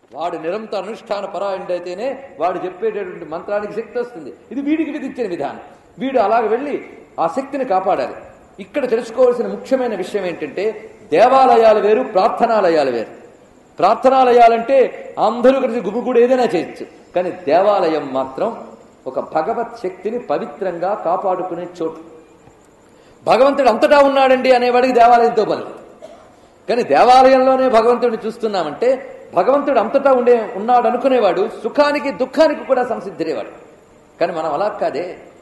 వాడు నిరంతర అనుష్ఠాన పరాయణుడైతేనే వాడు చెప్పేటటువంటి మంత్రానికి శక్తి వస్తుంది ఇది వీడికి విధించిన విధానం వీడు అలాగ వెళ్ళి ఆ శక్తిని కాపాడాలి ఇక్కడ తెలుసుకోవాల్సిన ముఖ్యమైన విషయం ఏంటంటే దేవాలయాలు వేరు ప్రార్థనాలయాలు వేరు ప్రార్థనాలయాలంటే అందరూ కలిసి గుమిగూడు ఏదైనా చేయొచ్చు కానీ దేవాలయం మాత్రం ఒక భగవత్ శక్తిని పవిత్రంగా కాపాడుకునే చోటు భగవంతుడు అంతటా ఉన్నాడండి అనేవాడికి దేవాలయంతో పని కానీ దేవాలయంలోనే భగవంతుడిని చూస్తున్నామంటే భగవంతుడు అంతటా ఉండే ఉన్నాడు అనుకునేవాడు సుఖానికి దుఃఖానికి కూడా సంసిద్ధిరేవాడు కానీ మనం అలా కాదే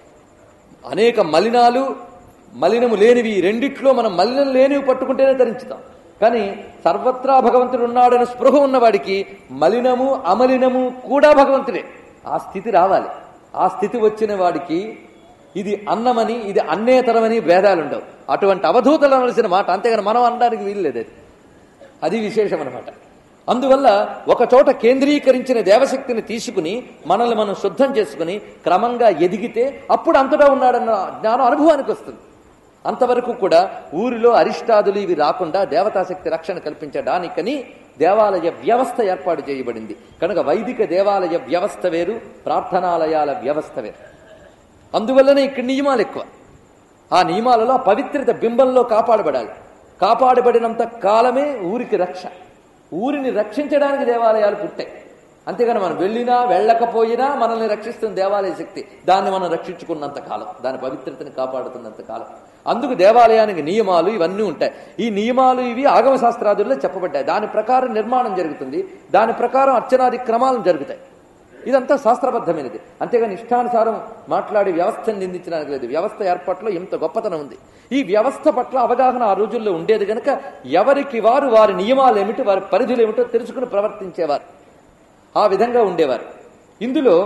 అనేక మలినాలు మలినము లేనివి ఈ రెండిట్లో మనం మలినం లేనివి పట్టుకుంటేనే ధరించుతాం కానీ సర్వత్రా భగవంతుడు ఉన్నాడని స్పృహ ఉన్నవాడికి మలినము అమలినము కూడా భగవంతుడే ఆ స్థితి రావాలి ఆ స్థితి వచ్చిన వాడికి ఇది అన్నమని ఇది అన్నేతరమని భేదాలు ఉండవు అటువంటి అవధూతలు అనవలసిన మాట అంతేగాని మనం అనడానికి వీల్లేదు అది అది విశేషం అనమాట అందువల్ల ఒక చోట కేంద్రీకరించిన దేవశక్తిని తీసుకుని మనల్ని మనం శుద్ధం చేసుకుని క్రమంగా ఎదిగితే అప్పుడు అంతటా ఉన్నాడన్న జ్ఞానం అనుభవానికి వస్తుంది అంతవరకు కూడా ఊరిలో అరిష్టాదులు ఇవి రాకుండా దేవతాశక్తి రక్షణ కల్పించడానికని దేవాలయ వ్యవస్థ ఏర్పాటు చేయబడింది కనుక వైదిక దేవాలయ వ్యవస్థ వేరు ప్రార్థనాలయాల వ్యవస్థ వేరు అందువల్లనే ఇక్కడ నియమాలు ఎక్కువ ఆ నియమాలలో పవిత్రత బింబంలో కాపాడబడాలి కాపాడబడినంత కాలమే ఊరికి రక్ష ఊరిని రక్షించడానికి దేవాలయాలు పుట్టాయి అంతేగాని మనం వెళ్ళినా వెళ్ళకపోయినా మనల్ని రక్షిస్తుంది దేవాలయ శక్తి దాన్ని మనం రక్షించుకున్నంత కాలం దాని పవిత్రతని కాపాడుతున్నంత కాలం అందుకు దేవాలయానికి నియమాలు ఇవన్నీ ఉంటాయి ఈ నియమాలు ఇవి ఆగమ శాస్త్రాదుల్లో చెప్పబడ్డాయి దాని ప్రకారం నిర్మాణం జరుగుతుంది దాని ప్రకారం అర్చనాది క్రమాలు జరుగుతాయి ఇదంతా శాస్త్రబద్ధమైనది అంతేగాని ఇష్టానుసారం మాట్లాడే వ్యవస్థను నిందించడానికి లేదు వ్యవస్థ ఏర్పాట్లో ఇంత గొప్పతనం ఉంది ఈ వ్యవస్థ పట్ల అవగాహన ఆ రోజుల్లో ఉండేది గనక ఎవరికి వారు వారి నియమాలు ఏమిటి వారి పరిధులు ఏమిటో తెలుసుకుని ప్రవర్తించేవారు ఆ విధంగా ఉండేవారు ఇందులో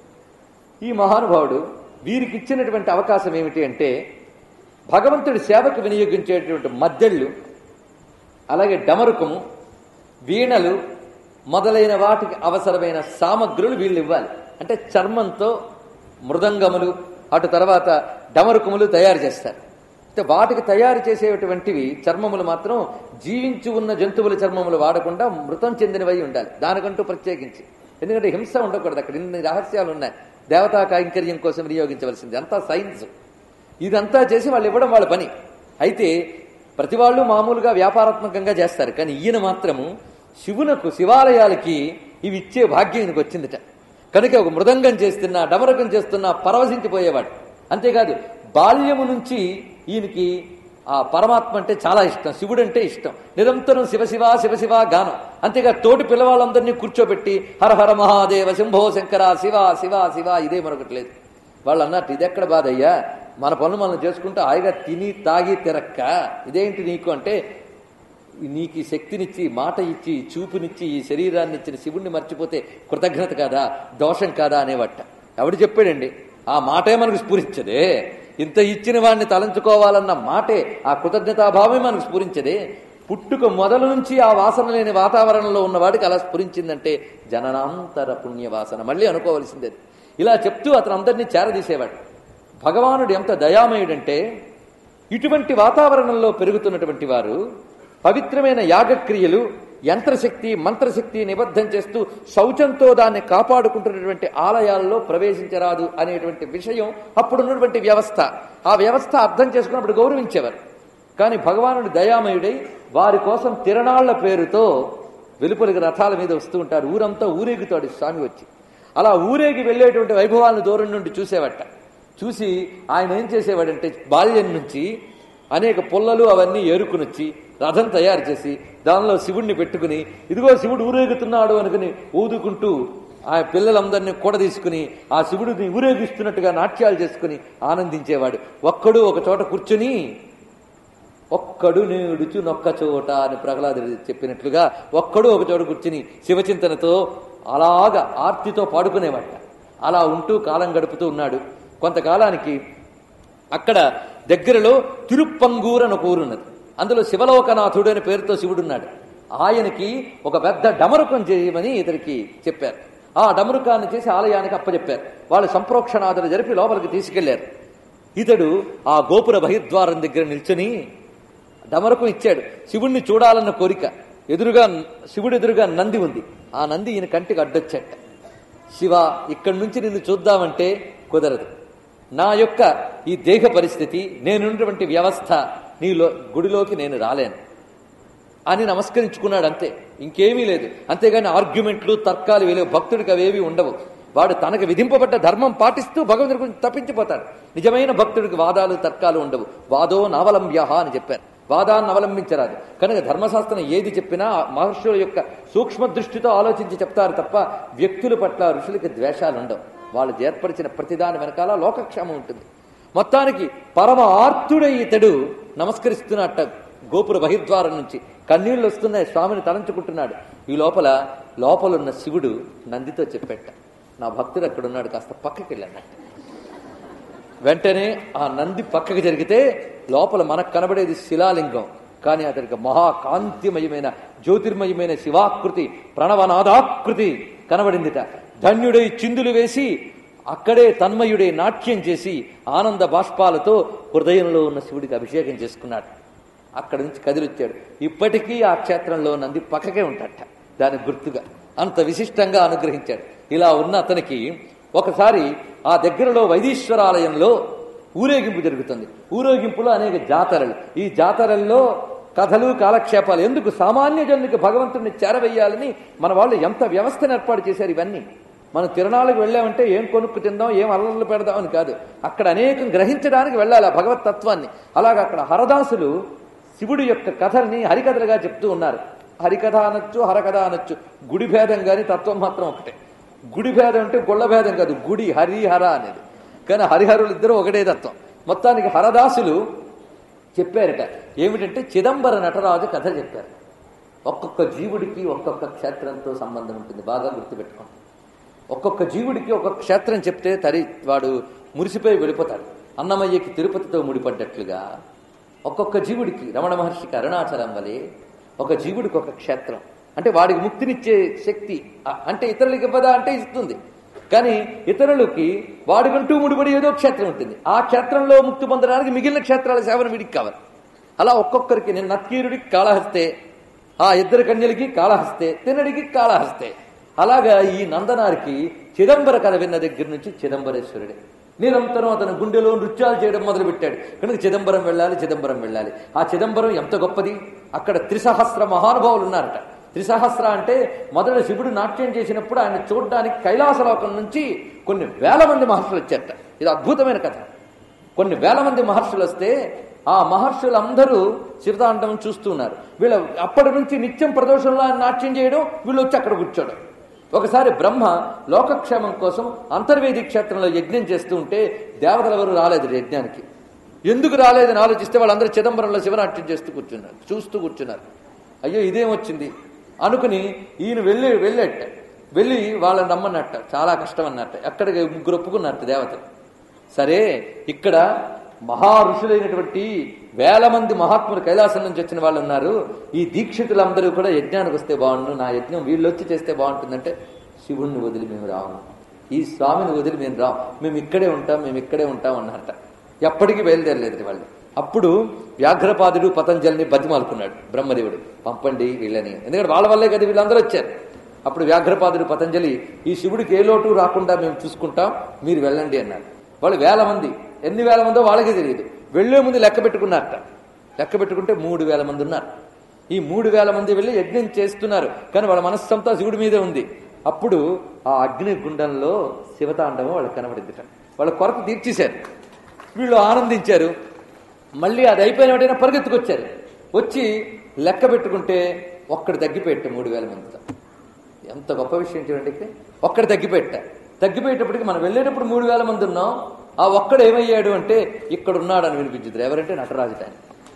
ఈ మహానుభావుడు వీరికి ఇచ్చినటువంటి అవకాశం ఏమిటి అంటే భగవంతుడి సేవకు వినియోగించేటువంటి మద్దెళ్ళు అలాగే డమరుకము వీణలు మొదలైన వాటికి అవసరమైన సామగ్రులు వీళ్ళు ఇవ్వాలి అంటే చర్మంతో మృదంగములు అటు తర్వాత డమరుకములు తయారు చేస్తారు అంటే వాటికి తయారు చేసేటువంటివి చర్మములు మాత్రం జీవించి ఉన్న జంతువుల చర్మములు వాడకుండా మృతం చెందినవై ఉండాలి దానికంటూ ప్రత్యేకించి ఎందుకంటే హింస ఉండకూడదు అక్కడ ఇన్ని రహస్యాలు ఉన్నాయి దేవతా కైంకర్యం కోసం వినియోగించవలసింది అంతా సైన్స్ ఇదంతా చేసి వాళ్ళు ఇవ్వడం వాళ్ళ పని అయితే ప్రతి వాళ్ళు మామూలుగా వ్యాపారాత్మకంగా చేస్తారు కానీ ఈయన మాత్రము శివునకు శివాలయాలకి ఇవి ఇచ్చే భాగ్యం ఈయనకు వచ్చిందిట కనుక ఒక మృదంగం చేస్తున్నా డమరకం చేస్తున్నా పరవశించిపోయేవాడు అంతేకాదు బాల్యము నుంచి ఈయనకి ఆ పరమాత్మ అంటే చాలా ఇష్టం శివుడు అంటే ఇష్టం నిరంతరం శివశివ శివశివ గానం అంతేగా తోటి పిల్లవాళ్ళందరినీ కూర్చోబెట్టి హర హర మహాదేవ శంభో శంకర శివ శివ శివ ఇదే మరొకటి లేదు వాళ్ళు అన్నట్టు ఇదెక్కడ బాధ అయ్యా మన పనులు మనం చేసుకుంటూ హాయిగా తిని తాగి తిరక్క ఇదేంటి నీకు అంటే నీకు ఈ శక్తినిచ్చి మాట ఇచ్చి చూపునిచ్చి ఈ శరీరాన్ని ఇచ్చిన శివుణ్ణి మర్చిపోతే కృతజ్ఞత కాదా దోషం కాదా అనేవట ఎవడు చెప్పాడండి ఆ మాటే మనకు స్ఫురించదే ఇంత ఇచ్చిన వాడిని తలంచుకోవాలన్న మాటే ఆ కృతజ్ఞతాభావమే మనకు స్ఫురించదే పుట్టుక మొదలు నుంచి ఆ వాసన లేని వాతావరణంలో ఉన్నవాడికి అలా స్ఫురించిందంటే జననాంతర పుణ్యవాసన మళ్ళీ అనుకోవలసిందే ఇలా చెప్తూ అతను అందరినీ చేరదీసేవాడు భగవానుడు ఎంత దయామయుడంటే ఇటువంటి వాతావరణంలో పెరుగుతున్నటువంటి వారు పవిత్రమైన యాగక్రియలు యంత్రశక్తి మంత్రశక్తి నిబద్ధం చేస్తూ శౌచంతో దాన్ని కాపాడుకుంటున్నటువంటి ఆలయాల్లో ప్రవేశించరాదు అనేటువంటి విషయం అప్పుడున్నటువంటి వ్యవస్థ ఆ వ్యవస్థ అర్థం చేసుకున్నప్పుడు గౌరవించేవారు కానీ భగవానుడు దయామయుడై వారి కోసం తిరణాళ్ల పేరుతో వెలుపలికి రథాల మీద వస్తూ ఉంటారు ఊరంతా ఊరేగుతాడు స్వామి వచ్చి అలా ఊరేగి వెళ్ళేటువంటి వైభవాలను దూరం నుండి చూసేవట చూసి ఆయన ఏం చేసేవాడంటే బాల్యం నుంచి అనేక పుల్లలు అవన్నీ ఏరుకునొచ్చి రథం తయారు చేసి దానిలో శివుణ్ణి పెట్టుకుని ఇదిగో శివుడు ఊరేగుతున్నాడు అనుకుని ఊదుకుంటూ ఆ పిల్లలందరినీ కూడా తీసుకుని ఆ శివుడిని ఊరేగిస్తున్నట్టుగా నాట్యాలు చేసుకుని ఆనందించేవాడు ఒక్కడు ఒక చోట కూర్చుని ఒక్కడు నేడుచు నొక్క చోట అని ప్రహ్లాదుడు చెప్పినట్లుగా ఒక్కడు ఒక చోట కూర్చుని శివచింతనతో అలాగా ఆర్తితో పాడుకునేవాట అలా ఉంటూ కాలం గడుపుతూ ఉన్నాడు కొంతకాలానికి అక్కడ దగ్గరలో తిరుప్పంగూర్ అని ఒక ఊరున్నది అందులో శివలోకనాథుడు అనే పేరుతో శివుడున్నాడు ఆయనకి ఒక పెద్ద డమరుకం చేయమని ఇతనికి చెప్పారు ఆ డమరుకాన్ని చేసి ఆలయానికి అప్పచెప్పారు వాళ్ళు సంప్రోక్షణాదులు జరిపి లోపలికి తీసుకెళ్లారు ఇతడు ఆ గోపుర బహిర్ద్వారం దగ్గర నిల్చుని డమరకం ఇచ్చాడు శివుణ్ణి చూడాలన్న కోరిక ఎదురుగా శివుడు ఎదురుగా నంది ఉంది ఆ నంది ఈయన కంటికి అడ్డొచ్చట శివ ఇక్కడి నుంచి నిన్ను చూద్దామంటే కుదరదు నా యొక్క ఈ దేహ పరిస్థితి నేనున్నటువంటి వ్యవస్థ నీలో గుడిలోకి నేను రాలేను అని నమస్కరించుకున్నాడు అంతే ఇంకేమీ లేదు అంతేగాని ఆర్గ్యుమెంట్లు తర్కాలు వేలేవు భక్తుడికి అవేవి ఉండవు వాడు తనకు విధింపబడ్డ ధర్మం పాటిస్తూ భగవంతుడి గురించి తప్పించిపోతాడు నిజమైన భక్తుడికి వాదాలు తర్కాలు ఉండవు వాదో నవలంబ్య అని చెప్పారు వాదాన్ని అవలంబించరాదు కనుక ధర్మశాస్త్రం ఏది చెప్పినా ఆ మహర్షుల యొక్క సూక్ష్మ దృష్టితో ఆలోచించి చెప్తారు తప్ప వ్యక్తుల పట్ల ఋషులకి ద్వేషాలు ఉండవు వాళ్ళు ఏర్పరిచిన ప్రతిదాని వెనకాల లోకక్షేమం ఉంటుంది మొత్తానికి పరమ ఆర్తుడై ఇతడు నమస్కరిస్తున్నట్ట గోపుర బహిర్ద్వారం నుంచి కన్నీళ్లు వస్తున్నాయి స్వామిని తలంచుకుంటున్నాడు ఈ లోపల లోపలున్న శివుడు నందితో చెప్పేట నా భక్తుడు అక్కడున్నాడు కాస్త పక్కకి వెళ్ళాడట వెంటనే ఆ నంది పక్కకి జరిగితే లోపల మనకు కనబడేది శిలాలింగం కానీ అతనికి మహాకాంతిమయమైన జ్యోతిర్మయమైన శివాకృతి ప్రణవనాదాకృతి కనబడిందిట ధన్యుడై చిందులు వేసి అక్కడే తన్మయుడే నాట్యం చేసి ఆనంద బాష్పాలతో హృదయంలో ఉన్న శివుడికి అభిషేకం చేసుకున్నాడు అక్కడి నుంచి కదిలొచ్చాడు ఇప్పటికీ ఆ క్షేత్రంలో నంది పక్కకే ఉంటాడట దానికి గుర్తుగా అంత విశిష్టంగా అనుగ్రహించాడు ఇలా ఉన్న అతనికి ఒకసారి ఆ దగ్గరలో వైదీశ్వరాలయంలో ఊరేగింపు జరుగుతుంది ఊరేగింపులో అనేక జాతరలు ఈ జాతరల్లో కథలు కాలక్షేపాలు ఎందుకు సామాన్య జనునికి భగవంతుడిని చేరవేయాలని మన వాళ్ళు ఎంత వ్యవస్థను ఏర్పాటు చేశారు ఇవన్నీ మనం తిరణాలకు వెళ్ళామంటే ఏం కొనుక్కు తిందాం ఏం అల్లర్లు పెడదాం అని కాదు అక్కడ అనేకం గ్రహించడానికి వెళ్ళాలి ఆ భగవత్ తత్వాన్ని అలాగా అక్కడ హరదాసులు శివుడి యొక్క కథల్ని హరికథలుగా చెప్తూ ఉన్నారు హరికథ అనొచ్చు హరకథ అనొచ్చు గుడి భేదం కానీ తత్వం మాత్రం ఒకటే గుడి భేదం అంటే గుళ్ళ భేదం కాదు గుడి హరిహర అనేది కానీ హరిహరులు ఇద్దరు ఒకటే తత్వం మొత్తానికి హరదాసులు చెప్పారట ఏమిటంటే చిదంబర నటరాజు కథ చెప్పారు ఒక్కొక్క జీవుడికి ఒక్కొక్క క్షేత్రంతో సంబంధం ఉంటుంది బాగా గుర్తుపెట్టుకోండి ఒక్కొక్క జీవుడికి ఒక్కొక్క క్షేత్రం చెప్తే తరి వాడు మురిసిపోయి వెళ్ళిపోతాడు అన్నమయ్యకి తిరుపతితో ముడిపడ్డట్లుగా ఒక్కొక్క జీవుడికి రమణ మహర్షికి అరుణాచలం వలె ఒక జీవుడికి ఒక క్షేత్రం అంటే వాడికి ముక్తినిచ్చే శక్తి అ- అంటే ఇతరులకి ఇవ్వదా అంటే ఇస్తుంది కానీ ఇతరులకి వాడికంటూ ముడిపడి ఏదో క్షేత్రం ఉంటుంది ఆ క్షేత్రంలో ముక్తి పొందడానికి మిగిలిన క్షేత్రాల సేవన వీడికి కావాలి అలా ఒక్కొక్కరికి నేను నత్కీరుడికి కాళహస్తే ఆ ఇద్దరు కన్యలకి కాళహస్తే తిన్నడికి కాళహస్తే అలాగా ఈ నందనారికి చిదంబర కథ విన్న దగ్గర నుంచి చిదంబరేశ్వరుడే నిరంతరం అతను గుండెలో నృత్యాలు చేయడం మొదలుపెట్టాడు కనుక చిదంబరం వెళ్ళాలి చిదంబరం వెళ్ళాలి ఆ చిదంబరం ఎంత గొప్పది అక్కడ త్రిసహస్ర మహానుభావులు ఉన్నారట త్రిసహస్ర అంటే మొదట శివుడు నాట్యం చేసినప్పుడు ఆయన చూడడానికి కైలాసలోకం నుంచి కొన్ని వేల మంది మహర్షులు వచ్చారట ఇది అద్భుతమైన కథ కొన్ని వేల మంది మహర్షులు వస్తే ఆ మహర్షులందరూ శివతాండవం చూస్తున్నారు వీళ్ళ అప్పటి నుంచి నిత్యం ప్రదోషంలో ఆయన నాట్యం చేయడం వీళ్ళు వచ్చి అక్కడ కూర్చోడం ఒకసారి బ్రహ్మ లోకక్షేమం కోసం అంతర్వేది క్షేత్రంలో యజ్ఞం చేస్తూ ఉంటే దేవతలు ఎవరు రాలేదు యజ్ఞానికి ఎందుకు రాలేదని ఆలోచిస్తే వాళ్ళందరూ చిదంబరంలో శివనాట్యం చేస్తూ కూర్చున్నారు చూస్తూ కూర్చున్నారు అయ్యో ఇదేం వచ్చింది అనుకుని ఈయన వెళ్ళి వెళ్ళేట వెళ్ళి వాళ్ళని నమ్మన్నట్ట చాలా కష్టం అన్నట్ట అక్కడికి ముగ్గురు ఒప్పుకున్నట్టు దేవతలు సరే ఇక్కడ మహా ఋషులైనటువంటి వేల మంది మహాత్ములు కైలాసం నుంచి వచ్చిన వాళ్ళు ఉన్నారు ఈ దీక్షితులందరూ కూడా యజ్ఞానికి వస్తే బాగుండు నా యజ్ఞం వీళ్ళు వచ్చి చేస్తే బాగుంటుందంటే శివుణ్ణి వదిలి మేము రాము ఈ స్వామిని వదిలి మేము రాం మేము ఇక్కడే ఉంటాం మేము ఇక్కడే ఉంటాం అన్నారట ఎప్పటికీ బయలుదేరలేదు వాళ్ళు అప్పుడు వ్యాఘ్రపాదుడు పతంజలిని బతిమాలుకున్నాడు బ్రహ్మదేవుడు పంపండి వీళ్ళని ఎందుకంటే వాళ్ళ వల్లే కదా వీళ్ళందరూ వచ్చారు అప్పుడు వ్యాఘ్రపాదుడు పతంజలి ఈ శివుడికి ఏ లోటు రాకుండా మేము చూసుకుంటాం మీరు వెళ్ళండి అన్నారు వాళ్ళు వేల మంది ఎన్ని వేల మందో వాళ్ళకే తెలియదు వెళ్లే ముందు లెక్క పెట్టుకున్నారట లెక్క పెట్టుకుంటే మూడు వేల మంది ఉన్నారు ఈ మూడు వేల మంది వెళ్ళి యజ్ఞం చేస్తున్నారు కానీ వాళ్ళ మనస్సంతా శివుడి మీదే ఉంది అప్పుడు ఆ అగ్ని గుండంలో శివతాండవం వాళ్ళకి కనబడిందిట వాళ్ళ కొరత తీర్చేశారు వీళ్ళు ఆనందించారు మళ్ళీ అది అయిపోయిన వెంటనే పరిగెత్తుకొచ్చారు వచ్చి లెక్క పెట్టుకుంటే ఒక్కడు తగ్గిపెట్ట మూడు వేల మందితో ఎంత గొప్ప విషయం చూడండి ఇక్కడ ఒక్కడు తగ్గిపెట్ట తగ్గిపోయేటప్పటికి మనం వెళ్ళేటప్పుడు మూడు వేల మంది ఉన్నాం ఆ ఒక్కడు ఏమయ్యాడు అంటే ఇక్కడ ఉన్నాడు అని వినిపించింది ఎవరంటే నటరాజు ఆయన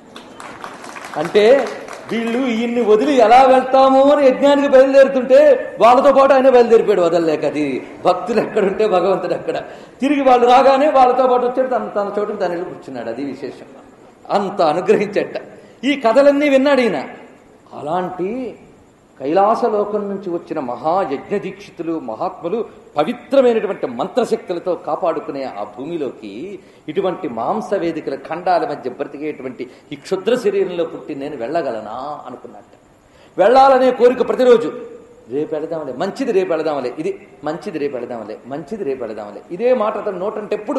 అంటే వీళ్ళు ఈయన్ని వదిలి ఎలా వెళ్తాము అని యజ్ఞానికి బయలుదేరుతుంటే వాళ్ళతో పాటు ఆయన బయలుదేరిపోయాడు వదలలేక అది భక్తులు ఎక్కడుంటే భగవంతుడు ఎక్కడ తిరిగి వాళ్ళు రాగానే వాళ్ళతో పాటు వచ్చాడు తన తన చోటుకు తన ఇల్లు కూర్చున్నాడు అది విశేషం అంత అనుగ్రహించట ఈ కథలన్నీ విన్నాడు ఈయన అలాంటి కైలాసలోకం నుంచి వచ్చిన మహాయజ్ఞ దీక్షితులు మహాత్ములు పవిత్రమైనటువంటి మంత్రశక్తులతో కాపాడుకునే ఆ భూమిలోకి ఇటువంటి మాంస వేదికల ఖండాల మధ్య బ్రతికేటువంటి ఈ క్షుద్ర శరీరంలో పుట్టి నేను వెళ్ళగలనా అనుకున్నట్ట వెళ్ళాలనే కోరిక ప్రతిరోజు రేపు వెళదాంలే మంచిది రేపు వెళదాంలే ఇది మంచిది రేపు వెళదాంలే మంచిది రేపు వెళదాంలే ఇదే మాట అతను నోటంటే ఎప్పుడు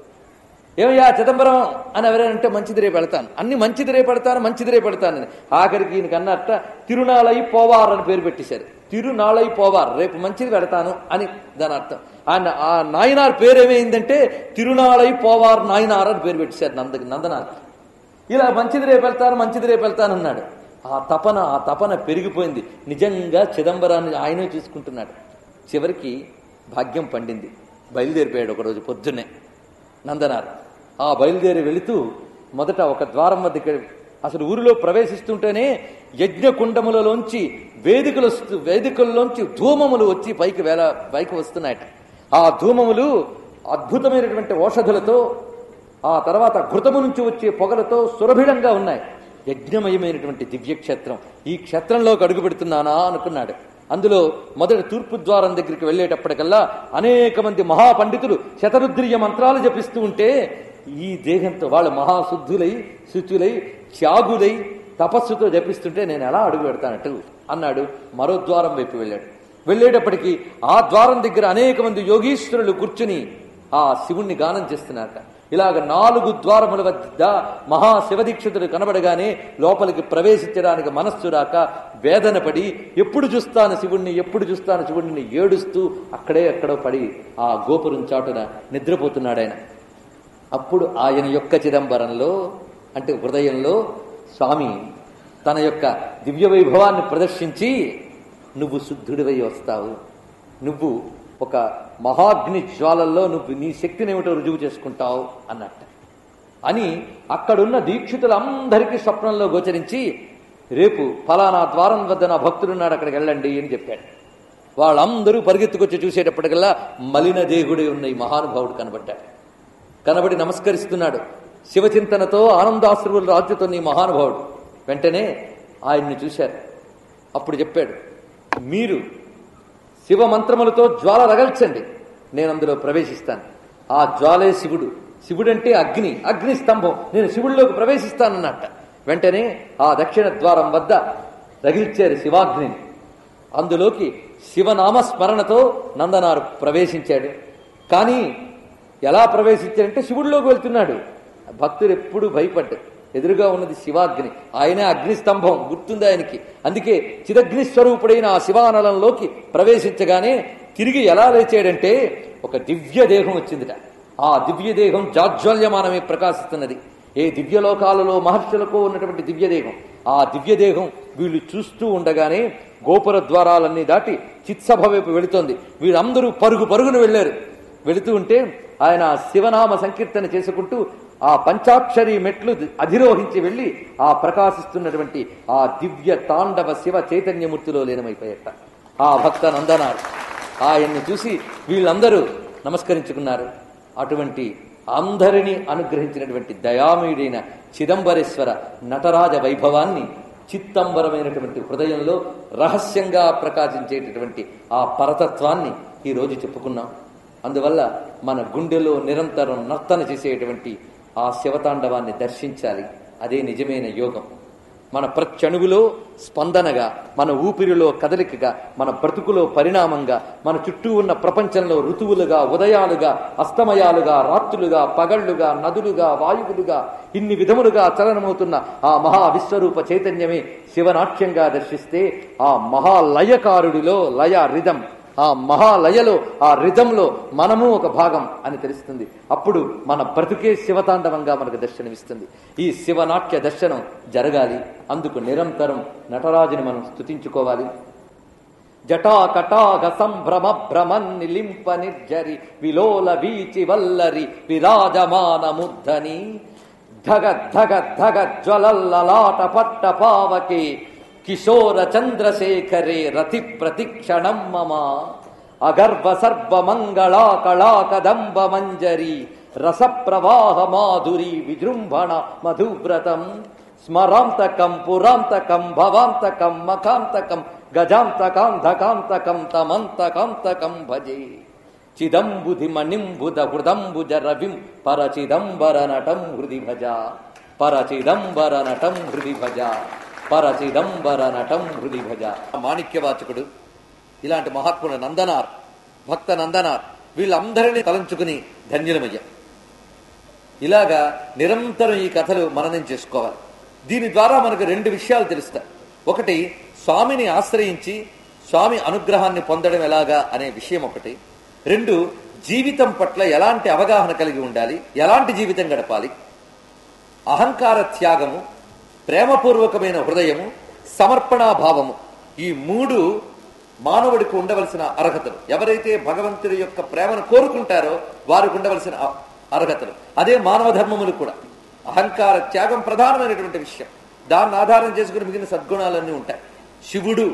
ఏమయ్యా చిదంబరం అని ఎవరైనా మంచిది రేపు వెళ్తాను అన్ని మంచిది రేపు పెడతాను మంచిది రేపు పెడతాను అని ఆఖరికి ఈయనకి అన్నట్ట తిరునాళై పోవార్ అని పేరు పెట్టేశారు తిరునాళై పోవార్ రేపు మంచిది పెడతాను అని దాని అర్థం ఆయన ఆ నాయనార్ పేరు ఏమైందంటే తిరునాళై పోవార్ నాయనార్ అని పేరు పెట్టేశారు నంద నందనార్ ఇలా మంచిది రేపు వెళ్తాను మంచిది రేపు వెళ్తాను అన్నాడు ఆ తపన ఆ తపన పెరిగిపోయింది నిజంగా చిదంబరాన్ని ఆయనే చూసుకుంటున్నాడు చివరికి భాగ్యం పండింది బయలుదేరిపోయాడు ఒకరోజు పొద్దున్నే నందనార్ ఆ బయలుదేరి వెళుతూ మొదట ఒక ద్వారం వద్దకి అసలు ఊరిలో ప్రవేశిస్తుంటేనే యజ్ఞకుండములలోంచి వేదికలు వస్తూ వేదికల్లోంచి ధూమములు వచ్చి పైకి వేల పైకి వస్తున్నాయట ఆ ధూమములు అద్భుతమైనటువంటి ఔషధులతో ఆ తర్వాత ఘృతము నుంచి వచ్చే పొగలతో సురభిడంగా ఉన్నాయి యజ్ఞమయమైనటువంటి దివ్యక్షేత్రం ఈ క్షేత్రంలోకి అడుగు పెడుతున్నానా అనుకున్నాడు అందులో మొదటి తూర్పు ద్వారం దగ్గరికి వెళ్ళేటప్పటికల్లా అనేక మంది మహాపండితులు శతరుద్రియ మంత్రాలు జపిస్తూ ఉంటే ఈ దేహంతో వాళ్ళు మహాశుద్ధులై శుచులై త్యాగులై తపస్సుతో జపిస్తుంటే నేను ఎలా అడుగు పెడతానట్టు అన్నాడు మరో ద్వారం వైపు వెళ్ళాడు వెళ్ళేటప్పటికి ఆ ద్వారం దగ్గర అనేక మంది యోగీశ్వరులు కూర్చుని ఆ శివుణ్ణి గానం చేస్తున్నారట ఇలాగ నాలుగు ద్వారముల వద్ద మహాశివదీక్షితుడు కనబడగానే లోపలికి ప్రవేశించడానికి మనస్సు రాక వేదన పడి ఎప్పుడు చూస్తాను శివుణ్ణి ఎప్పుడు చూస్తాను శివుణ్ణి ఏడుస్తూ అక్కడే ఎక్కడో పడి ఆ గోపురం చాటున నిద్రపోతున్నాడు ఆయన అప్పుడు ఆయన యొక్క చిదంబరంలో అంటే హృదయంలో స్వామి తన యొక్క దివ్య వైభవాన్ని ప్రదర్శించి నువ్వు శుద్ధుడివై వస్తావు నువ్వు ఒక మహాగ్ని జ్వాలల్లో నువ్వు నీ శక్తిని ఏమిటో రుజువు చేసుకుంటావు అన్నట్ట అని అక్కడున్న దీక్షితులందరికీ స్వప్నంలో గోచరించి రేపు ఫలానా ద్వారం వద్ద నా భక్తుడున్నాడు అక్కడికి వెళ్ళండి అని చెప్పాడు వాళ్ళందరూ పరిగెత్తుకొచ్చి చూసేటప్పటికల్లా మలిన దేహుడే ఉన్న ఈ మహానుభావుడు కనబడ్డాడు కనబడి నమస్కరిస్తున్నాడు శివచింతనతో ఆనందాశ్రువుల రాజ్యతో నీ మహానుభావుడు వెంటనే ఆయన్ని చూశారు అప్పుడు చెప్పాడు మీరు శివ మంత్రములతో జ్వాల రగల్చండి నేను అందులో ప్రవేశిస్తాను ఆ జ్వాలే శివుడు శివుడంటే అగ్ని అగ్ని స్తంభం నేను శివుడిలోకి ప్రవేశిస్తానన్నట్ట వెంటనే ఆ దక్షిణ ద్వారం వద్ద రగిల్చారు శివాగ్నిని అందులోకి శివనామ స్మరణతో నందనారు ప్రవేశించాడు కానీ ఎలా ప్రవేశించాడంటే శివుడిలోకి వెళ్తున్నాడు భక్తుడు ఎప్పుడు భయపడ్డాడు ఎదురుగా ఉన్నది శివాగ్ని ఆయనే అగ్నిస్తంభం గుర్తుంది ఆయనకి అందుకే చిదగ్ని స్వరూపుడైన ఆ శివానలంలోకి ప్రవేశించగానే తిరిగి ఎలా లేచాడంటే ఒక దివ్య దేహం వచ్చిందిట ఆ దివ్య దేహం జాజ్వల్యమానమే ప్రకాశిస్తున్నది ఏ దివ్యలోకాలలో మహర్షులకు ఉన్నటువంటి దివ్యదేహం ఆ దివ్యదేహం వీళ్ళు చూస్తూ ఉండగానే గోపుర ద్వారాలన్నీ దాటి చిత్సభ వైపు వెళుతోంది వీళ్ళందరూ పరుగు పరుగున వెళ్ళారు వెళుతూ ఉంటే ఆయన శివనామ సంకీర్తన చేసుకుంటూ ఆ పంచాక్షరి మెట్లు అధిరోహించి వెళ్ళి ఆ ప్రకాశిస్తున్నటువంటి ఆ దివ్య తాండవ శివ చైతన్యమూర్తిలో లీనమైపోయట ఆ భక్త నందనారు ఆయన్ని చూసి వీళ్ళందరూ నమస్కరించుకున్నారు అటువంటి అందరినీ అనుగ్రహించినటువంటి దయామయుడైన చిదంబరేశ్వర నటరాజ వైభవాన్ని చిత్తంబరమైనటువంటి హృదయంలో రహస్యంగా ప్రకాశించేటటువంటి ఆ పరతత్వాన్ని ఈరోజు చెప్పుకున్నాం అందువల్ల మన గుండెలో నిరంతరం నర్తన చేసేటువంటి ఆ శివతాండవాన్ని దర్శించాలి అదే నిజమైన యోగం మన ప్రత్యణువులో స్పందనగా మన ఊపిరిలో కదలికగా మన బ్రతుకులో పరిణామంగా మన చుట్టూ ఉన్న ప్రపంచంలో ఋతువులుగా ఉదయాలుగా అస్తమయాలుగా రాత్రులుగా పగళ్లుగా నదులుగా వాయువులుగా ఇన్ని విధములుగా చలనమవుతున్న ఆ మహా విశ్వరూప చైతన్యమే శివనాట్యంగా దర్శిస్తే ఆ మహాలయకారుడిలో లయ రిధం ఆ మహాలయలో ఆ రిధంలో మనము ఒక భాగం అని తెలుస్తుంది అప్పుడు మన బ్రతుకే శివతాండవంగా మనకు దర్శనమిస్తుంది ఈ శివనాట్య దర్శనం జరగాలి అందుకు నిరంతరం నటరాజుని మనం స్తుతించుకోవాలి జటాకటాగ సంభ్రమ భ్రమన్నిలింప నిర్జరి విలోల వీచి వల్లరి విరాజమాన ముద్ధని ధగ ధగ ధగ జ్వలల్లలాట పట్ట పావకే కిశోర చంద్రశేఖరే రతి ప్రతిక్షణం మమ అగర్భ సర్వ మంగళా కళా కదంబ మంజరి రస ప్రవాహ మాధురి విజృంభణ మధువ్రతం స్మరాంతకం పురాంతకం భవాంతకం మకాంతకం గజాంతకాంధకాంతకం తమంతకాంతకం భజే చిదంబుధి మణింబుధ హృదంబుజ రవిం పరచిదంబర నటం హృది భజ పరచిదంబర నటం హృది భజ పరచిదంబర నటం హృది భజ మాణిక్యవాచకుడు ఇలాంటి మహాత్ముడు నందనార్ భక్త నందనార్ వీళ్ళందరినీ తలంచుకుని ధన్యులమయ్యా ఇలాగా నిరంతరం ఈ కథలు మననం చేసుకోవాలి దీని ద్వారా మనకు రెండు విషయాలు తెలుస్తాయి ఒకటి స్వామిని ఆశ్రయించి స్వామి అనుగ్రహాన్ని పొందడం ఎలాగా అనే విషయం ఒకటి రెండు జీవితం పట్ల ఎలాంటి అవగాహన కలిగి ఉండాలి ఎలాంటి జీవితం గడపాలి అహంకార త్యాగము ప్రేమపూర్వకమైన హృదయము సమర్పణాభావము ఈ మూడు మానవుడికి ఉండవలసిన అర్హతలు ఎవరైతే భగవంతుడి యొక్క ప్రేమను కోరుకుంటారో వారికి ఉండవలసిన అ- అర్హతలు అదే మానవ ధర్మములు కూడా అహంకార త్యాగం ప్రధానమైనటువంటి విషయం దాన్ని ఆధారం చేసుకుని మిగిలిన సద్గుణాలన్నీ ఉంటాయి శివుడు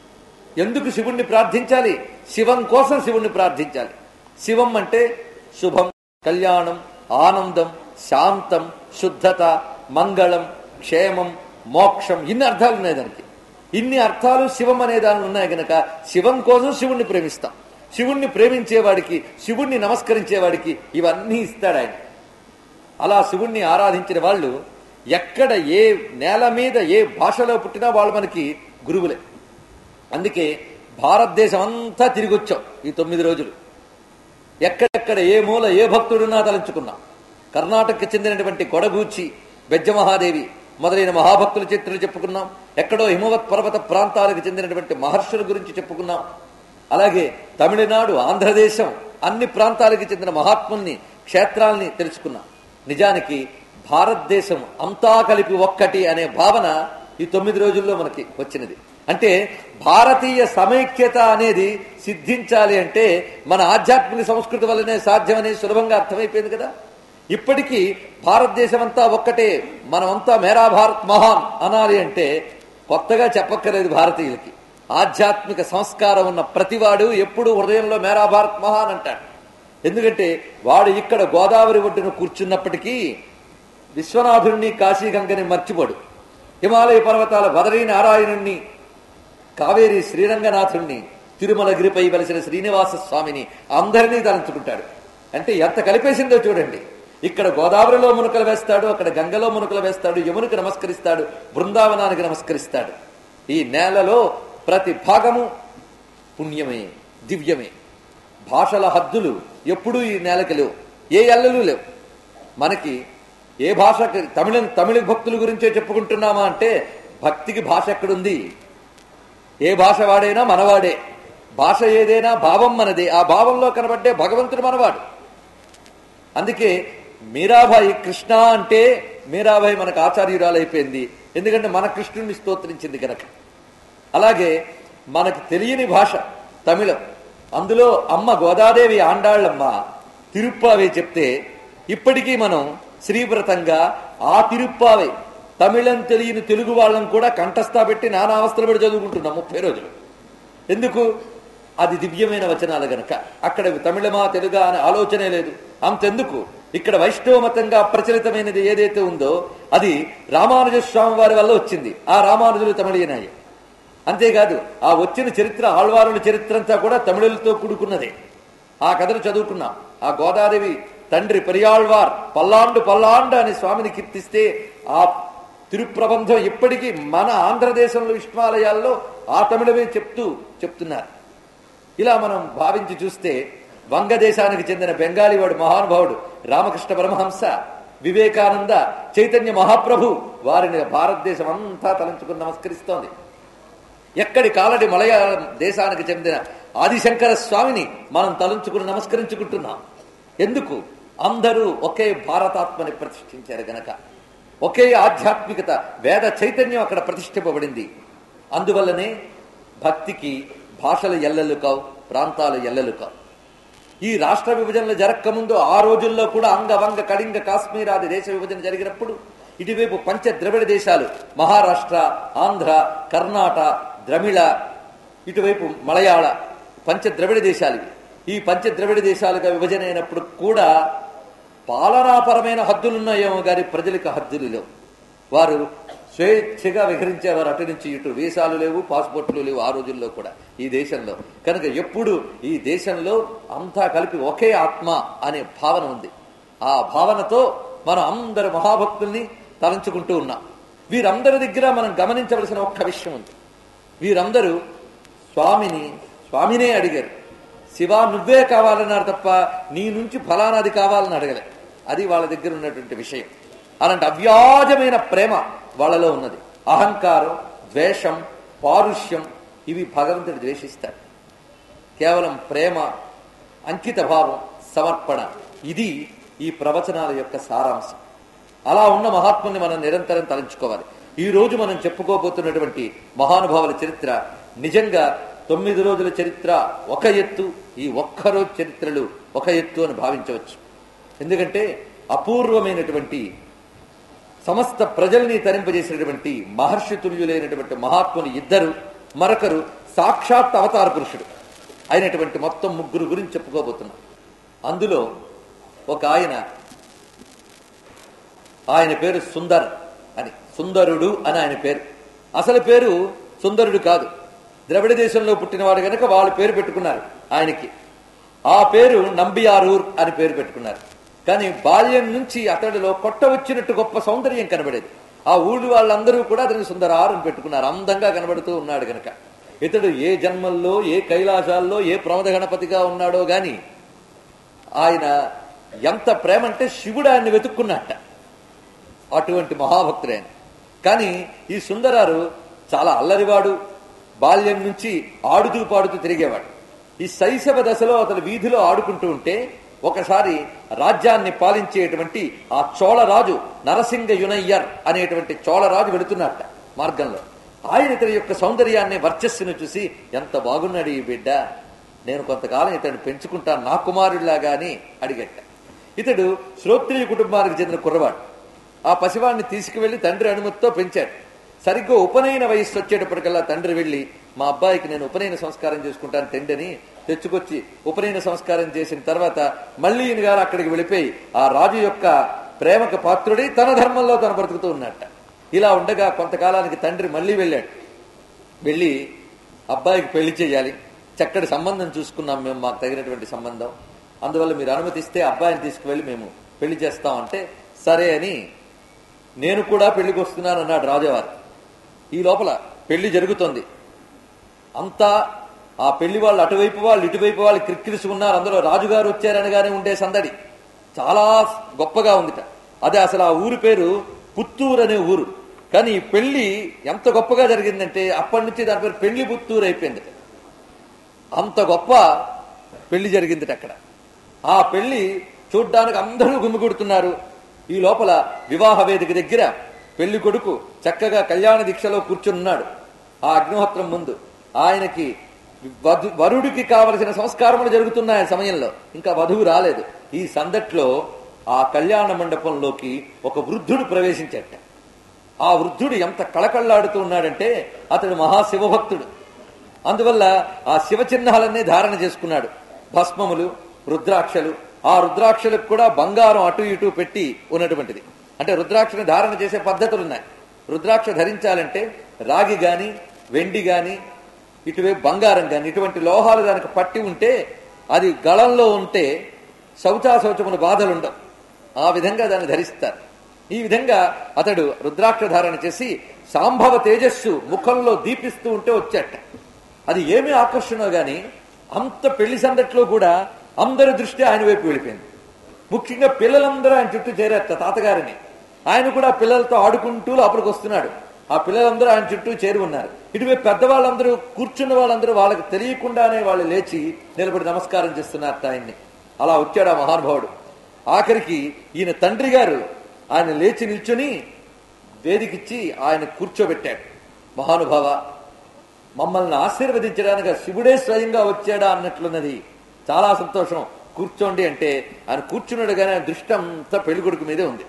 ఎందుకు శివుణ్ణి ప్రార్థించాలి శివం కోసం శివుణ్ణి ప్రార్థించాలి శివం అంటే శుభం కళ్యాణం ఆనందం శాంతం శుద్ధత మంగళం క్షేమం మోక్షం ఇన్ని అర్థాలు ఉన్నాయి దానికి ఇన్ని అర్థాలు శివం అనే దానిలో ఉన్నాయి గనక శివం కోసం శివుణ్ణి ప్రేమిస్తాం శివుణ్ణి ప్రేమించేవాడికి శివుణ్ణి నమస్కరించేవాడికి ఇవన్నీ ఇస్తాడు ఆయన అలా శివుణ్ణి ఆరాధించిన వాళ్ళు ఎక్కడ ఏ నేల మీద ఏ భాషలో పుట్టినా వాళ్ళు మనకి గురువులే అందుకే భారతదేశం అంతా తిరిగి వచ్చాం ఈ తొమ్మిది రోజులు ఎక్కడెక్కడ ఏ మూల ఏ భక్తుడున్నా తలంచుకున్నాం కర్ణాటకకి చెందినటువంటి కొడగూచి బెజ్జమహాదేవి మొదలైన మహాభక్తుల చరిత్రలు చెప్పుకున్నాం ఎక్కడో హిమవత్ పర్వత ప్రాంతాలకు చెందినటువంటి మహర్షుల గురించి చెప్పుకున్నాం అలాగే తమిళనాడు ఆంధ్రదేశం అన్ని ప్రాంతాలకు చెందిన మహాత్ముల్ని క్షేత్రాల్ని తెలుసుకున్నాం నిజానికి భారతదేశం అంతా కలిపి ఒక్కటి అనే భావన ఈ తొమ్మిది రోజుల్లో మనకి వచ్చినది అంటే భారతీయ సమైక్యత అనేది సిద్ధించాలి అంటే మన ఆధ్యాత్మిక సంస్కృతి వల్లనే సాధ్యమని సులభంగా అర్థమైపోయింది కదా ఇప్పటికీ భారతదేశం అంతా ఒక్కటే మనమంతా మేరా భారత్ మహాన్ అనాలి అంటే కొత్తగా చెప్పక్కర్లేదు భారతీయులకి ఆధ్యాత్మిక సంస్కారం ఉన్న ప్రతివాడు ఎప్పుడూ హృదయంలో మేరా భారత్ మహాన్ అంటాడు ఎందుకంటే వాడు ఇక్కడ గోదావరి ఒడ్డున కూర్చున్నప్పటికీ విశ్వనాథుణ్ణి కాశీగంగని మర్చిపోడు హిమాలయ పర్వతాల బదరీ నారాయణుణ్ణి కావేరి శ్రీరంగనాథుణ్ణి తిరుమలగిరిపై వెలిసిన శ్రీనివాస స్వామిని అందరినీ తలంచుకుంటాడు అంటే ఎంత కలిపేసిందో చూడండి ఇక్కడ గోదావరిలో మునుకలు వేస్తాడు అక్కడ గంగలో మునుకలు వేస్తాడు యమునికి నమస్కరిస్తాడు బృందావనానికి నమస్కరిస్తాడు ఈ నేలలో ప్రతి భాగము పుణ్యమే దివ్యమే భాషల హద్దులు ఎప్పుడూ ఈ నేలకి లేవు ఏ ఎల్లలు లేవు మనకి ఏ భాషకి తమిళ తమిళ భక్తుల గురించే చెప్పుకుంటున్నామా అంటే భక్తికి భాష ఎక్కడుంది ఏ భాష వాడైనా మనవాడే భాష ఏదైనా భావం మనదే ఆ భావంలో కనబడ్డే భగవంతుడు మనవాడు అందుకే మీరాబాయి కృష్ణ అంటే మీరాబాయి మనకు ఆచార్యురాలైపోయింది ఎందుకంటే మన కృష్ణుడిని స్తోత్రించింది కనుక అలాగే మనకు తెలియని భాష తమిళం అందులో అమ్మ గోదాదేవి ఆండాళ్ళమ్మ తిరుప్పావే చెప్తే ఇప్పటికీ మనం శ్రీవ్రతంగా ఆ తిరుప్పావే తమిళం తెలియని తెలుగు వాళ్ళం కూడా కంఠస్థా పెట్టి నానా అవస్థలు పెట్టి చదువుకుంటున్నాం ముప్పై రోజులు ఎందుకు అది దివ్యమైన వచనాలు గనక అక్కడ తమిళమా తెలుగా అనే ఆలోచనే లేదు అంతెందుకు ఇక్కడ వైష్ణవ మతంగా ప్రచలితమైనది ఏదైతే ఉందో అది రామానుజ స్వామి వారి వల్ల వచ్చింది ఆ రామానుజులు తమిళనాయి అంతేకాదు ఆ వచ్చిన చరిత్ర ఆళ్వారుల చరిత్ర అంతా కూడా తమిళులతో కూడుకున్నదే ఆ కథను చదువుకున్నాం ఆ గోదాదేవి తండ్రి పెరియాళ్వార్ పల్లాండు పల్లాండు అని స్వామిని కీర్తిస్తే ఆ తిరుప్రబంధం ఇప్పటికీ మన ఆంధ్రదేశంలో విష్ణాలయాల్లో ఆ తమిళమే చెప్తూ చెప్తున్నారు ఇలా మనం భావించి చూస్తే వంగదేశానికి చెందిన బెంగాలీ వాడు మహానుభావుడు రామకృష్ణ పరమహంస వివేకానంద చైతన్య మహాప్రభు వారిని భారతదేశం అంతా తలంచుకుని నమస్కరిస్తోంది ఎక్కడి కాలడి మలయాళం దేశానికి చెందిన ఆదిశంకర స్వామిని మనం తలంచుకుని నమస్కరించుకుంటున్నాం ఎందుకు అందరూ ఒకే భారతాత్మని ప్రతిష్ఠించారు గనక ఒకే ఆధ్యాత్మికత వేద చైతన్యం అక్కడ ప్రతిష్ఠింపబడింది అందువల్లనే భక్తికి భాషలు ఎల్లలు కావు ప్రాంతాలు ఎల్లలు కావు ఈ రాష్ట్ర విభజనలు జరగకముందు ఆ రోజుల్లో కూడా అంగవంగ కళింగ కాశ్మీర్ ఆది దేశ విభజన జరిగినప్పుడు ఇటువైపు పంచ ద్రవిడ దేశాలు మహారాష్ట్ర ఆంధ్ర కర్ణాట ద్రమిళ ఇటువైపు మలయాళ పంచ ద్రవిడ దేశాలు ఇవి. ఈ పంచ ద్రవిడ దేశాలుగా విభజన అయినప్పుడు కూడా పాలనాపరమైన హద్దులున్నాయేమో గాని ప్రజలకు హద్దులు లేవు వారు స్వేచ్ఛగా విహరించేవారు అటు నుంచి ఇటు వీసాలు లేవు పాస్పోర్ట్లు లేవు ఆ రోజుల్లో కూడా ఈ దేశంలో కనుక ఎప్పుడు ఈ దేశంలో అంతా కలిపి ఒకే ఆత్మ అనే భావన ఉంది ఆ భావనతో మనం అందరు మహాభక్తుల్ని తలంచుకుంటూ ఉన్నాం వీరందరి దగ్గర మనం గమనించవలసిన ఒక్క విషయం ఉంది వీరందరూ స్వామిని స్వామినే అడిగారు శివ నువ్వే కావాలన్నారు తప్ప నీ నుంచి ఫలానాది కావాలని అడగలే అది వాళ్ళ దగ్గర ఉన్నటువంటి విషయం అలాంటి అవ్యాజమైన ప్రేమ వాళ్ళలో ఉన్నది అహంకారం ద్వేషం పారుష్యం ఇవి భగవంతుడు ద్వేషిస్తాడు కేవలం ప్రేమ అంకిత భావం సమర్పణ ఇది ఈ ప్రవచనాల యొక్క సారాంశం అలా ఉన్న మహాత్ముని మనం నిరంతరం తలంచుకోవాలి ఈ రోజు మనం చెప్పుకోబోతున్నటువంటి మహానుభావుల చరిత్ర నిజంగా తొమ్మిది రోజుల చరిత్ర ఒక ఎత్తు ఈ ఒక్కరోజు చరిత్రలు ఒక ఎత్తు అని భావించవచ్చు ఎందుకంటే అపూర్వమైనటువంటి సమస్త ప్రజల్ని తరింపజేసినటువంటి మహర్షి తుల్యులైనటువంటి మహాత్ముని ఇద్దరు మరొకరు సాక్షాత్ అవతార పురుషుడు అయినటువంటి మొత్తం ముగ్గురు గురించి చెప్పుకోబోతున్నాం అందులో ఒక ఆయన ఆయన పేరు సుందర్ అని సుందరుడు అని ఆయన పేరు అసలు పేరు సుందరుడు కాదు ద్రవిడ దేశంలో పుట్టినవాడు గనక వాళ్ళు పేరు పెట్టుకున్నారు ఆయనకి ఆ పేరు నంబియారూర్ అని పేరు పెట్టుకున్నారు కానీ బాల్యం నుంచి అతడిలో కొట్ట వచ్చినట్టు గొప్ప సౌందర్యం కనబడేది ఆ ఊళ్ళో వాళ్ళందరూ కూడా అతనికి సుందరారు అని పెట్టుకున్నారు అందంగా కనబడుతూ ఉన్నాడు గనక ఇతడు ఏ జన్మల్లో ఏ కైలాసాల్లో ఏ ప్రమద గణపతిగా ఉన్నాడో గాని ఆయన ఎంత ప్రేమ అంటే శివుడు ఆయన్ని వెతుక్కున్నట్ట అటువంటి మహాభక్తుడు ఆయన కానీ ఈ సుందరారు చాలా అల్లరివాడు బాల్యం నుంచి ఆడుతూ పాడుతూ తిరిగేవాడు ఈ శైశవ దశలో అతను వీధిలో ఆడుకుంటూ ఉంటే ఒకసారి రాజ్యాన్ని పాలించేటువంటి ఆ చోళరాజు నరసింగ యునయ్యర్ అనేటువంటి చోళరాజు వెళుతున్నట్ట మార్గంలో ఆయన ఇతని యొక్క సౌందర్యాన్ని వర్చస్సును చూసి ఎంత బాగున్నాడు ఈ బిడ్డ నేను కొంతకాలం ఇతను పెంచుకుంటాను నా కుమారుడిలాగా అని అడిగట్ట ఇతడు శ్రోత్రియ కుటుంబానికి చెందిన కుర్రవాడు ఆ పసివాడిని తీసుకువెళ్లి తండ్రి అనుమతితో పెంచాడు సరిగ్గా ఉపనయన వయస్సు వచ్చేటప్పటికల్లా తండ్రి వెళ్లి మా అబ్బాయికి నేను ఉపనయన సంస్కారం చేసుకుంటాను తండ్రిని తెచ్చుకొచ్చి ఉపనయన సంస్కారం చేసిన తర్వాత మళ్ళీ ఈయన గారు అక్కడికి వెళ్ళిపోయి ఆ రాజు యొక్క ప్రేమకు పాత్రుడై తన ధర్మంలో తను బ్రతుకుతూ ఉన్నట్ట ఇలా ఉండగా కొంతకాలానికి తండ్రి మళ్ళీ వెళ్ళాడు వెళ్ళి అబ్బాయికి పెళ్లి చేయాలి చక్కటి సంబంధం చూసుకున్నాం మేము మాకు తగినటువంటి సంబంధం అందువల్ల మీరు అనుమతిస్తే అబ్బాయిని తీసుకువెళ్ళి మేము పెళ్లి చేస్తాం అంటే సరే అని నేను కూడా పెళ్లికి వస్తున్నాను అన్నాడు రాజావారు ఈ లోపల పెళ్లి జరుగుతోంది అంతా ఆ పెళ్లి వాళ్ళు అటువైపు వాళ్ళు ఇటువైపు వాళ్ళు క్రిక్కిరిసుకున్నారు అందులో రాజుగారు వచ్చారనగానే ఉండే సందడి చాలా గొప్పగా ఉందిట అదే అసలు ఆ ఊరి పేరు పుత్తూరు అనే ఊరు కానీ ఈ పెళ్లి ఎంత గొప్పగా జరిగిందంటే అప్పటి నుంచి దాని పేరు పెళ్లి పుత్తూరు అయిపోయింది అంత గొప్ప పెళ్లి జరిగింది అక్కడ ఆ పెళ్లి చూడ్డానికి అందరూ గుమిగూడుతున్నారు ఈ లోపల వివాహ వేదిక దగ్గర పెళ్లి కొడుకు చక్కగా కళ్యాణ దీక్షలో కూర్చున్నాడు ఆ అగ్నిహోత్రం ముందు ఆయనకి వధు వరుడికి కావలసిన సంస్కారములు జరుగుతున్నాయి ఆ సమయంలో ఇంకా వధువు రాలేదు ఈ సందట్లో ఆ కళ్యాణ మండపంలోకి ఒక వృద్ధుడు ప్రవేశించట ఆ వృద్ధుడు ఎంత కళకళ్లాడుతూ ఉన్నాడంటే అతడు మహాశివభక్తుడు అందువల్ల ఆ శివ చిహ్నాలన్నీ ధారణ చేసుకున్నాడు భస్మములు రుద్రాక్షలు ఆ రుద్రాక్షలకు కూడా బంగారం అటు ఇటు పెట్టి ఉన్నటువంటిది అంటే రుద్రాక్షని ధారణ చేసే పద్ధతులు ఉన్నాయి రుద్రాక్ష ధరించాలంటే రాగి గాని వెండి గాని ఇటువైపు బంగారం గాని ఇటువంటి లోహాలు దానికి పట్టి ఉంటే అది గళంలో ఉంటే శౌచా శౌచముల బాధలు ఉండవు ఆ విధంగా దాన్ని ధరిస్తారు ఈ విధంగా అతడు రుద్రాక్ష ధారణ చేసి సాంభవ తేజస్సు ముఖంలో దీపిస్తూ ఉంటే వచ్చాట అది ఏమి ఆకర్షణ గాని అంత పెళ్లి సందట్లో కూడా అందరి దృష్టి ఆయన వైపు వెళ్ళిపోయింది ముఖ్యంగా పిల్లలందరూ ఆయన చుట్టూ చేరారట తాతగారిని ఆయన కూడా పిల్లలతో ఆడుకుంటూ లోపలికి వస్తున్నాడు ఆ పిల్లలందరూ ఆయన చుట్టూ చేరి ఉన్నారు ఇటువైపు పెద్దవాళ్ళందరూ కూర్చున్న వాళ్ళందరూ వాళ్ళకి తెలియకుండానే వాళ్ళు లేచి నిలబడి నమస్కారం చేస్తున్నారట ఆయన్ని అలా వచ్చాడు ఆ మహానుభావుడు ఆఖరికి ఈయన తండ్రి గారు ఆయన లేచి నిల్చుని వేదికిచ్చి ఆయన కూర్చోబెట్టాడు మహానుభావ మమ్మల్ని ఆశీర్వదించడానికి శివుడే స్వయంగా వచ్చాడా అన్నట్లున్నది చాలా సంతోషం కూర్చోండి అంటే ఆయన కూర్చున్నాడు కానీ ఆయన దృష్టి అంతా పెళ్లికొడుకు మీదే ఉంది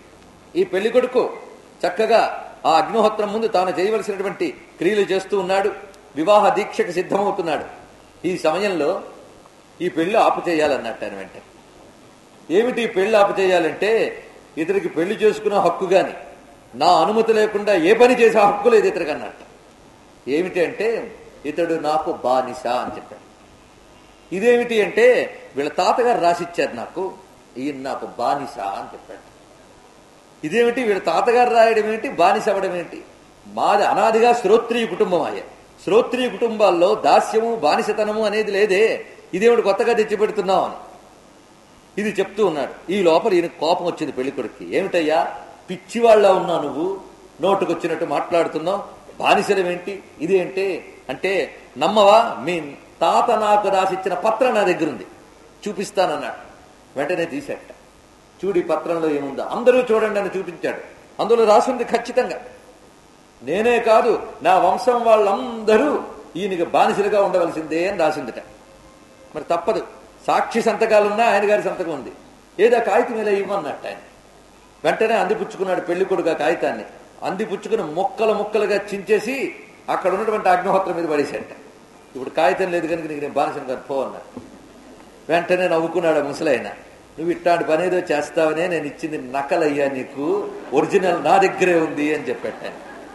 ఈ పెళ్లికొడుకు చక్కగా ఆ అగ్నిహోత్రం ముందు తాను చేయవలసినటువంటి క్రియలు చేస్తూ ఉన్నాడు వివాహ దీక్షకు సిద్ధమవుతున్నాడు ఈ సమయంలో ఈ పెళ్లి ఆపు చేయాలన్నట్టు ఆయన వెంటనే ఏమిటి ఈ పెళ్లి ఆపు చేయాలంటే ఇతనికి పెళ్లి చేసుకునే హక్కు గాని నా అనుమతి లేకుండా ఏ పని చేసే హక్కు లేదు ఇతనికి అన్నట్టు ఏమిటి అంటే ఇతడు నాకు బానిస అని చెప్పాడు ఇదేమిటి అంటే వీళ్ళ తాతగారు రాసిచ్చారు నాకు ఈయన నాకు బానిస అని చెప్పాడు ఇదేమిటి వీళ్ళ తాతగారు రాయడం ఏంటి బానిస అవ్వడం ఏంటి మాది అనాదిగా శ్రోత్రియ కుటుంబం అయ్యే శ్రోత్రియ కుటుంబాల్లో దాస్యము బానిసతనము అనేది లేదే ఇదేమిటి కొత్తగా తెచ్చిపెడుతున్నావు అని ఇది చెప్తూ ఉన్నాడు ఈ లోపల ఈయన కోపం వచ్చింది పెళ్లి కొడుక్కి ఏమిటయ్యా పిచ్చివాళ్ళ ఉన్నా నువ్వు నోటుకొచ్చినట్టు మాట్లాడుతున్నావు బానిసలమేంటి ఇదేంటి అంటే నమ్మవా మీ తాత నాకు రాసిచ్చిన పత్రం నా దగ్గర ఉంది చూపిస్తానన్నాడు వెంటనే తీసేట చూడి పత్రంలో ఏముందో అందరూ చూడండి అని చూపించాడు అందులో రాసింది ఖచ్చితంగా నేనే కాదు నా వంశం వాళ్ళందరూ ఈయనకి బానిసలుగా ఉండవలసిందే అని రాసిందిట మరి తప్పదు సాక్షి సంతకాలున్నా ఆయన గారి సంతకం ఉంది ఏదో కాగితం ఇలా ఇవ్వన్నట్టు ఆయన వెంటనే అందిపుచ్చుకున్నాడు పెళ్లి కొడుకు ఆ కాగితాన్ని అందిపుచ్చుకుని ముక్కలు ముక్కలుగా చించేసి అక్కడ ఉన్నటువంటి అగ్నిహోత్రం మీద పడేసేట ఇప్పుడు కాగితం లేదు కనుక నీకు నేను బానిసను కాదు పో అన్నాడు వెంటనే నవ్వుకున్నాడు ఆ ముసలైన నువ్వు ఇట్లాంటి పని ఏదో చేస్తావనే నేను ఇచ్చింది నకలయ్యా నీకు ఒరిజినల్ నా దగ్గరే ఉంది అని చెప్పాను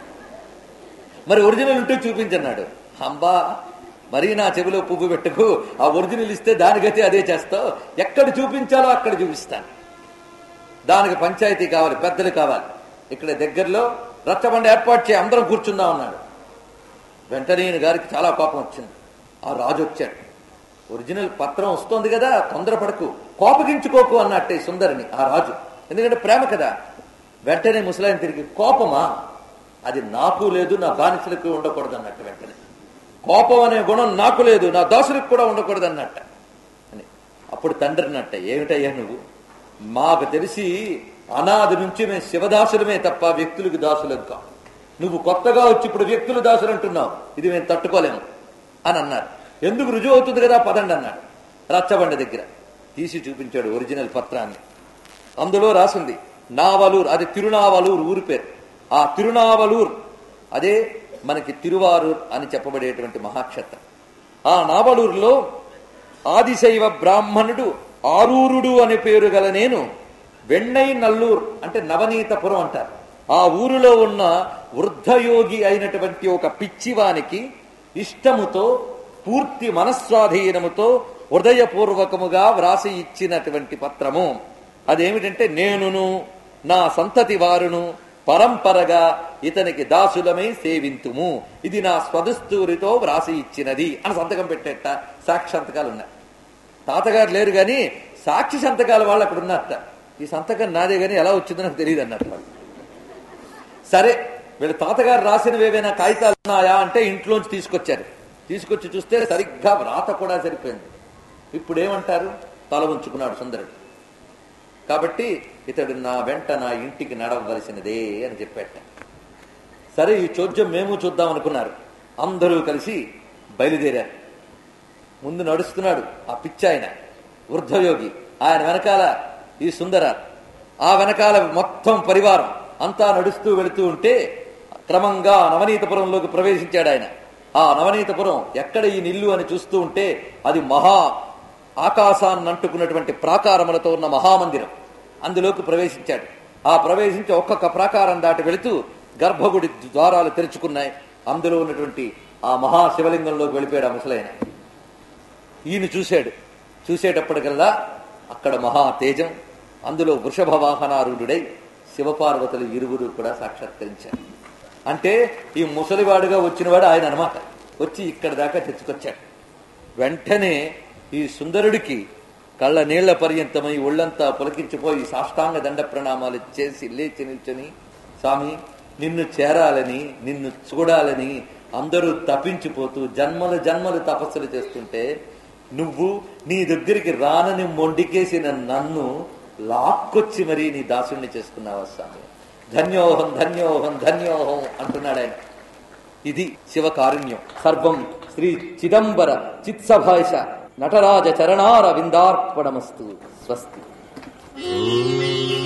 మరి ఒరిజినల్ ఉంటే చూపించన్నాడు అంబా మరీ నా చెవిలో పువ్వు పెట్టుకు ఆ ఒరిజినల్ ఇస్తే దానికైతే అదే చేస్తావు ఎక్కడ చూపించాలో అక్కడ చూపిస్తాను దానికి పంచాయతీ కావాలి పెద్దలు కావాలి ఇక్కడ దగ్గరలో రచ్చబండ ఏర్పాటు చేయి అందరం కూర్చుందాం అన్నాడు వెంటనే ఈయన గారికి చాలా కోపం వచ్చింది ఆ రాజు వచ్చాడు ఒరిజినల్ పత్రం వస్తోంది కదా తొందరపడకు కోపగించుకోకు అన్నట్టే సుందరిని ఆ రాజు ఎందుకంటే ప్రేమ కదా వెంటనే ముసలాయన తిరిగి కోపమా అది నాకు లేదు నా బానిసలకు ఉండకూడదు అన్నట్టు వెంటనే కోపం అనే గుణం నాకు లేదు నా దాసులకు కూడా ఉండకూడదు అన్నట్ట అని అప్పుడు తండ్రి అన్నట్ట ఏమిటయ్యా నువ్వు మాకు తెలిసి అనాది నుంచి మేము శివదాసులమే తప్ప వ్యక్తులకు దాసులం కావు నువ్వు కొత్తగా వచ్చి ఇప్పుడు వ్యక్తులు దాసులు అంటున్నావు ఇది మేము తట్టుకోలేము అని అన్నారు ఎందుకు రుజువు అవుతుంది కదా పదండి అన్నాడు రచ్చబండ దగ్గర తీసి చూపించాడు ఒరిజినల్ పత్రాన్ని అందులో రాసింది నావలూర్ అది తిరునావలూర్ ఊరి పేరు ఆ తిరునావలూర్ అదే మనకి తిరువారూర్ అని చెప్పబడేటువంటి మహాక్షేత్రం ఆ నావలూరులో ఆదిశైవ బ్రాహ్మణుడు ఆరూరుడు అనే పేరు గల నేను వెన్నై నల్లూర్ అంటే నవనీతపురం అంటారు ఆ ఊరిలో ఉన్న వృద్ధయోగి అయినటువంటి ఒక పిచ్చివానికి ఇష్టముతో పూర్తి మనస్వాధీనముతో హృదయపూర్వకముగా వ్రాసి ఇచ్చినటువంటి పత్రము అదేమిటంటే నేనును నా సంతతి వారును పరంపరగా ఇతనికి దాసులమై సేవింతుము ఇది నా స్వదస్తూరితో వ్రాసి ఇచ్చినది అని సంతకం పెట్టేట సాక్షి సంతకాలు ఉన్నాయి తాతగారు లేరు గాని సాక్షి సంతకాల వాళ్ళు అక్కడ ఉన్నట్ట ఈ సంతకం నాదే గాని ఎలా వచ్చిందో నాకు తెలియదు అన్నట్టు వాళ్ళు సరే వీళ్ళ తాతగారు రాసినవి ఏవైనా కాగితాలు ఉన్నాయా అంటే ఇంట్లోంచి తీసుకొచ్చారు తీసుకొచ్చి చూస్తే సరిగ్గా వ్రాత కూడా సరిపోయింది ఇప్పుడు ఏమంటారు తల ఉంచుకున్నాడు సుందరుడు కాబట్టి ఇతడు నా వెంట నా ఇంటికి నడవలసినదే అని చెప్పాట సరే ఈ చోద్యం మేము చూద్దాం అనుకున్నారు అందరూ కలిసి బయలుదేరారు ముందు నడుస్తున్నాడు ఆ పిచ్చాయన వృద్ధయోగి ఆయన వెనకాల ఈ సుందర ఆ వెనకాల మొత్తం పరివారం అంతా నడుస్తూ వెళుతూ ఉంటే క్రమంగా నవనీతపురంలోకి ప్రవేశించాడు ఆయన ఆ నవనీతపురం ఎక్కడ ఈ నిల్లు అని చూస్తూ ఉంటే అది మహా ఆకాశాన్ని అంటుకున్నటువంటి ప్రాకారములతో ఉన్న మహామందిరం అందులోకి ప్రవేశించాడు ఆ ప్రవేశించి ఒక్కొక్క ప్రాకారం దాటి వెళుతూ గర్భగుడి ద్వారాలు తెరుచుకున్నాయి అందులో ఉన్నటువంటి ఆ మహాశివలింగంలోకి వెళ్ళిపోయాడు ఆ ముసలైన ఈయన చూశాడు చూసేటప్పటికల్లా అక్కడ మహా తేజం అందులో వృషభ వాహనారూఢుడై శివపార్వతులు ఇరువురు కూడా సాక్షాత్కరించారు అంటే ఈ ముసలివాడుగా వచ్చినవాడు ఆయన అనమాట వచ్చి ఇక్కడ దాకా తెచ్చుకొచ్చాడు వెంటనే ఈ సుందరుడికి కళ్ళ నీళ్ల పర్యంతమై ఒళ్ళంతా పులకించిపోయి సాష్టాంగ దండ ప్రణామాలు చేసి లేచి నిల్చొని స్వామి నిన్ను చేరాలని నిన్ను చూడాలని అందరూ తప్పించిపోతూ జన్మలు జన్మలు తపస్సులు చేస్తుంటే నువ్వు నీ దగ్గరికి రానని మొండికేసిన నన్ను లాక్కొచ్చి మరీ నీ దాసుణ్ణి చేసుకున్నావా స్వామి ధన్యోహం ధన్యోహం ధన్యోహం అంటున్నాడు ఆయన ఇది శివకారుణ్యం సర్వం శ్రీ చిదంబర చిత్సభాష నటరాజ చరణార విందార్పణమస్తు స్వస్తి